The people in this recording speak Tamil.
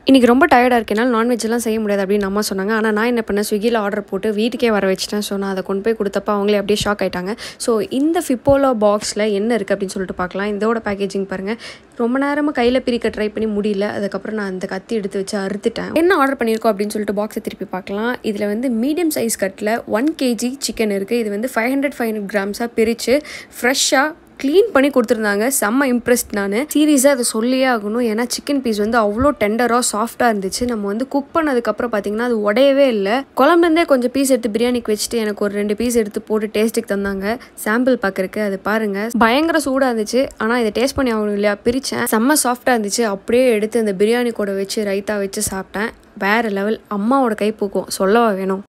இன்றைக்கி ரொம்ப டயர்டாக இருக்கனால நான்வெஜ்லாம் செய்ய முடியாது அப்படின்னு அம்மா சொன்னாங்க ஆனால் நான் என்ன பண்ணேன் ஸ்விக்கியில் ஆர்டர் போட்டு வீட்டுக்கே வர வச்சிட்டேன் ஸோ நான் அதை கொண்டு போய் கொடுத்தப்ப அவங்களே அப்படியே ஷாக் ஆயிட்டாங்க ஸோ இந்த ஃபிப்போலோ பாக்ஸில் என்ன இருக்குது அப்படின்னு சொல்லிட்டு பார்க்கலாம் இதோட பேக்கேஜிங் பாருங்கள் ரொம்ப நேரமாக கையில் பிரிக்க ட்ரை பண்ணி முடியல அதுக்கப்புறம் நான் அந்த கத்தி எடுத்து வச்சு அறுத்துட்டேன் என்ன ஆர்டர் பண்ணியிருக்கோம் அப்படின்னு சொல்லிட்டு பாக்ஸை திருப்பி பார்க்கலாம் இதில் வந்து மீடியம் சைஸ் கட்டில் ஒன் கேஜி சிக்கன் இருக்குது இது வந்து ஃபைவ் ஹண்ட்ரட் ஃபைவ் ஹண்ட்ரட் கிராம்ஸாக பிரித்து ஃப்ரெஷ்ஷாக க்ளீன் பண்ணி கொடுத்துருந்தாங்க செம்ம இம்ப்ரெஸ்ட் நான் சீரியஸாக அதை சொல்லியே ஆகணும் ஏன்னா சிக்கன் பீஸ் வந்து அவ்வளோ டெண்டராக சாஃப்டாக இருந்துச்சு நம்ம வந்து குக் பண்ணதுக்கப்புறம் பார்த்தீங்கன்னா அது உடையவே இல்லை குழம்புலேருந்தே கொஞ்சம் பீஸ் எடுத்து பிரியாணிக்கு வச்சுட்டு எனக்கு ஒரு ரெண்டு பீஸ் எடுத்து போட்டு டேஸ்ட்டுக்கு தந்தாங்க சாம்பிள் பார்க்குறக்கு அது பாருங்கள் பயங்கர சூடாக இருந்துச்சு ஆனால் இதை டேஸ்ட் பண்ணி ஆகணும் இல்லையா பிரித்தேன் செம்ம சாஃப்டாக இருந்துச்சு அப்படியே எடுத்து அந்த பிரியாணி கூட வச்சு ரைத்தா வச்சு சாப்பிட்டேன் வேறு லெவல் அம்மாவோட கை பூக்கும் சொல்லவா வேணும்